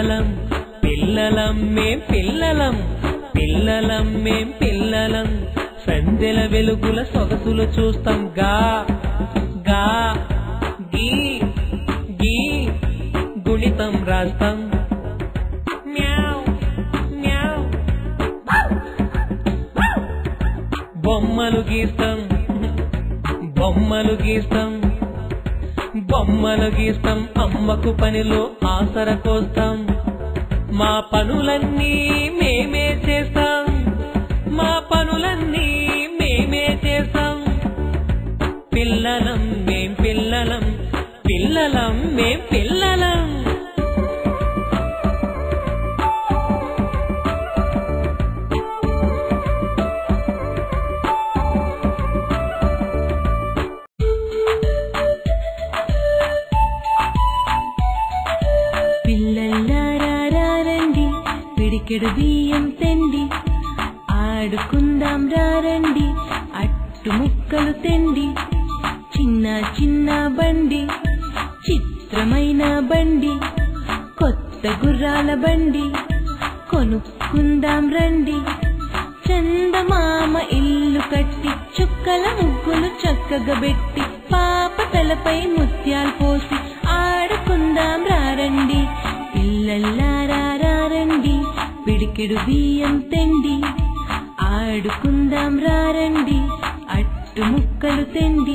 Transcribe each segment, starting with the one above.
పిల్లలం పిల్లలం మేం పిల్లలం పిల్లలం మేం పిల్లలం సందెల వెలుగుల సొగసులు చూస్తాం గా గా గీ గీ గుణితం రాస్తాం మ్యావ్ మ్యావ్ బొమ్మలు గీస్తాం బొమ్మలు గీస్తాం బొమ్మలు గీస్తాం అమ్మకు పనిలో ఆసర కోస్తాం మా పనులన్నీ మేమే చేస్తాం మా పనులన్నీ మేమే చేస్తాం పిల్లలం మేం పిల్లలం పిల్లలం మేం పిల్లలం పిల్లల్లారండి పిడికెడు బియ్యం తెండి ఆడుకుందాం రారండి అట్టు ముక్కలు తెండి చిన్న చిన్న బండి చిత్రమైన బండి కొత్త గుర్రాల బండి కొనుక్కుందాం రండి చందమామ ఇల్లు కట్టి చుక్కల ముగ్గులు చక్కగా పెట్టి పాప తలపై ముత్యాలు పోసి ఆడుకుందాం రారండి పిల్లల్లారండి పిడికెడు బియ్యం తెండి ఆడుకుందాం రారండి అట్టు ముక్కలు తెండి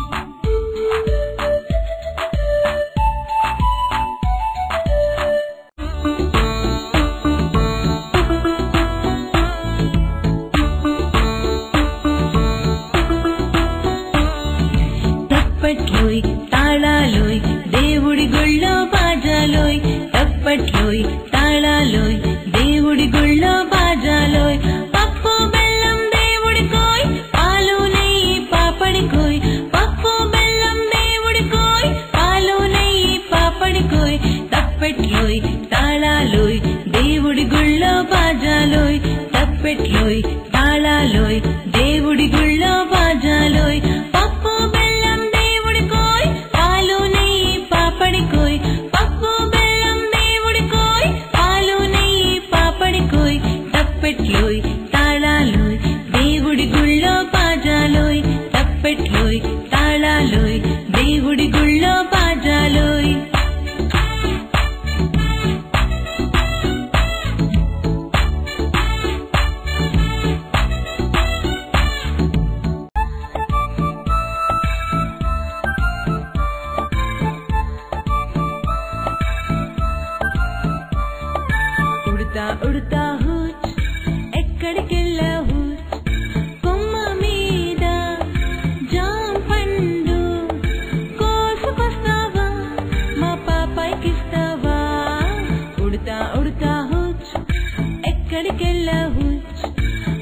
తప్పట్లోయ్ తాళాలోయ్ దేవుడి గుళ్ళో బాజాలోయ్ తప్పట్లోయ్ తాళాలోయ్ దేవుడి గుళ్ళో బాజాలోయ్ పప్పు బెల్లం దేవుడి కోయ్ పాలు నెయ్యి పాపడి కోయ్ పప్పు బెల్లం దేవుడి కోయ్ పాలు నెయ్యి పాపడి కోయ్ తప్పెట్లోయ్ తాళాలోయ్ దేవుడి గుళ్ళో బాజాలోయ్ తప్పెట్లోయ్ తాళాలోయ్ దేవుడి గుళ్ళో బాజాలోయ్ పప్పు బెల్లం దేవుడి కోయ్ పాలు నెయ్యి పాపడి కోయ్ పప్పు బెల్లం దేవుడి కోయ్ పాలు నెయ్యి పాపడి కోయ్ తప్పెట్లోయ్ తాళాలోయ్ దేవుడి గుళ్ళో బాజాలోయ్ తప్పెట్లోయ్ తాళాలోయ్ దేవుడి గుళ్ళో బాజాలోయ్ ఉడతా ఉడతా హూచ్ ఎక్కడికెళ్ళా హూచ్ కొమ్మ మీద జాం పండు కోసుకొస్తావా మా పాపాయికిస్తావా ఉడతా ఉడతా హూచ్ ఎక్కడికెళ్ళా హూచ్